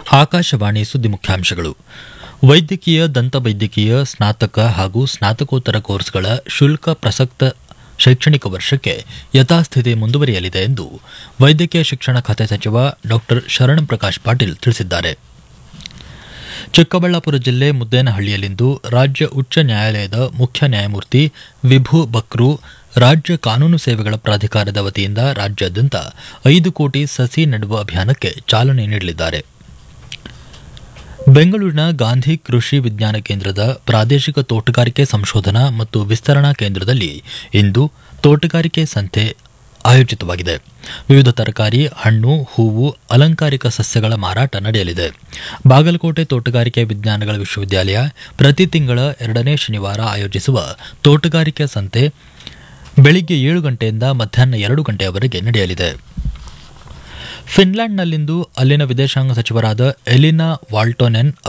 ಆಕಾಶವಾಣಿ ಸುದ್ದಿ ಮುಖ್ಯಾಂಶಗಳು ವೈದ್ಯಕೀಯ ದಂತವೈದ್ಯಕೀಯ ಸ್ನಾತಕ ಹಾಗೂ ಸ್ನಾತಕೋತ್ತರ ಕೋರ್ಸ್ಗಳ ಶುಲ್ಕ ಪ್ರಸಕ್ತ ಶೈಕ್ಷಣಿಕ ವರ್ಷಕ್ಕೆ ಯಥಾಸ್ಥಿತಿ ಮುಂದುವರಿಯಲಿದೆ ಎಂದು ವೈದ್ಯಕೀಯ ಶಿಕ್ಷಣ ಖಾತೆ ಸಚಿವ ಡಾ ಶರಣ್ ಪ್ರಕಾಶ್ ಪಾಟೀಲ್ ತಿಳಿಸಿದ್ದಾರೆ ಚಿಕ್ಕಬಳ್ಳಾಪುರ ಜಿಲ್ಲೆ ಮುದ್ದೇನಹಳ್ಳಿಯಲ್ಲಿಂದು ರಾಜ್ಯ ಉಚ್ಚ ನ್ಯಾಯಾಲಯದ ಮುಖ್ಯ ನ್ಯಾಯಮೂರ್ತಿ ವಿಭು ಬಕ್ರು ರಾಜ್ಯ ಕಾನೂನು ಸೇವೆಗಳ ಪ್ರಾಧಿಕಾರದ ವತಿಯಿಂದ ರಾಜ್ಯಾದ್ಯಂತ ಐದು ಕೋಟಿ ಸಸಿ ನೆಡುವ ಅಭಿಯಾನಕ್ಕೆ ಚಾಲನೆ ನೀಡಲಿದ್ದಾರೆ ಬೆಂಗಳೂರಿನ ಗಾಂಧಿ ಕೃಷಿ ವಿಜ್ಞಾನ ಕೇಂದ್ರದ ಪ್ರಾದೇಶಿಕ ತೋಟಗಾರಿಕೆ ಸಂಶೋಧನಾ ಮತ್ತು ವಿಸ್ತರಣಾ ಕೇಂದ್ರದಲ್ಲಿ ಇಂದು ತೋಟಗಾರಿಕೆ ಸಂತೆ ಆಯೋಜಿತವಾಗಿದೆ ವಿವಿಧ ತರಕಾರಿ ಹಣ್ಣು ಹೂವು ಅಲಂಕಾರಿಕ ಸಸ್ಯಗಳ ಮಾರಾಟ ನಡೆಯಲಿದೆ ಬಾಗಲಕೋಟೆ ತೋಟಗಾರಿಕೆ ವಿಜ್ಞಾನಗಳ ವಿಶ್ವವಿದ್ಯಾಲಯ ಪ್ರತಿ ತಿಂಗಳ ಎರಡನೇ ಶನಿವಾರ ಆಯೋಜಿಸುವ ತೋಟಗಾರಿಕೆ ಸಂತೆ ಬೆಳಿಗ್ಗೆ ಏಳು ಗಂಟೆಯಿಂದ ಮಧ್ಯಾಹ್ನ ಎರಡು ಗಂಟೆಯವರೆಗೆ ನಡೆಯಲಿದೆ ಫಿನ್ಲ್ಯಾಂಡ್ನಲ್ಲಿಂದು ಅಲ್ಲಿನ ವಿದೇಶಾಂಗ ಸಚಿವರಾದ ಎಲಿನಾ ವಾಲ್ಟೋನೆನ್